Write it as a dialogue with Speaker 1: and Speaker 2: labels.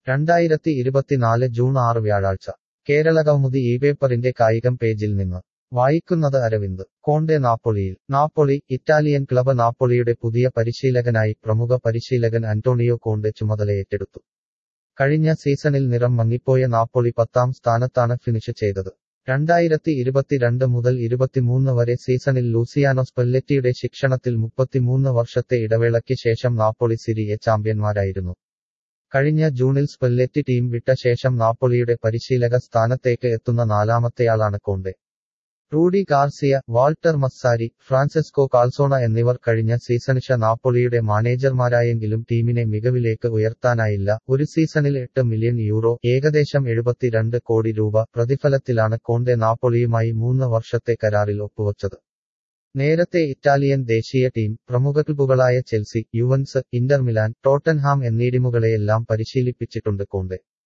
Speaker 1: രണ്ടായിരത്തി ഇരുപത്തിനാല് ജൂൺ ആറ് വ്യാഴാഴ്ച കേരളകൗമുദി ഈ പേപ്പറിന്റെ കായികം പേജിൽ നിന്ന് വായിക്കുന്നത് അരവിന്ദ് കോണ്ടെ നാപ്പൊളിയിൽ നാപ്പൊളി ഇറ്റാലിയൻ ക്ലബ് നാപ്പൊളിയുടെ പുതിയ പരിശീലകനായി പ്രമുഖ പരിശീലകൻ അന്റോണിയോ കോണ്ടെ ചുമതലയേറ്റെടുത്തു കഴിഞ്ഞ സീസണിൽ നിറം മങ്ങിപ്പോയ നാപ്പൊളി പത്താം സ്ഥാനത്താണ് ഫിനിഷ് ചെയ്തത് രണ്ടായിരത്തി ഇരുപത്തിരണ്ട് മുതൽ ഇരുപത്തിമൂന്ന് വരെ സീസണിൽ ലൂസിയാനോ സ്പെല്ലറ്റിയുടെ ശിക്ഷണത്തിൽ മുപ്പത്തിമൂന്ന് വർഷത്തെ ഇടവേളയ്ക്ക് ശേഷം നാപ്പൊളി സിരിയെ ചാമ്പ്യന്മാരായിരുന്നു കഴിഞ്ഞ ജൂണിൽ സ്പെല്ലറ്റി ടീം വിട്ട ശേഷം നാപ്പൊളിയുടെ പരിശീലക സ്ഥാനത്തേക്ക് എത്തുന്ന നാലാമത്തെയാളാണ് Conte Rudi Garcia Walter Mazzarri Francesco Calzona എന്നിവർ കഴിഞ്ഞ സീസണിഷ നാപ്പൊളിയുടെ മാനേജർമാരായെങ്കിലും ടീമിനെ മികവിലേക്ക് ഉയർത്താനായില്ല ഒരു സീസണിൽ എട്ട് മില്യൺ യൂറോ ഏകദേശം എഴുപത്തിരണ്ട് കോടി രൂപ പ്രതിഫലത്തിലാണ് കോണ്ടെ നാപ്പൊളിയുമായി മൂന്ന് വർഷത്തെ കരാറിൽ ഒപ്പുവച്ചത് നേരത്തെ ഇറ്റാലിയൻ ദേശീയ ടീം പ്രമുഖ ക്ലബുകളായ Chelsea Juventus Inter Milan Tottenham എന്നീ ടീമുകളെയെല്ലാം പരിശീലിപ്പിച്ചിട്ടുണ്ട് കോണ്ടെ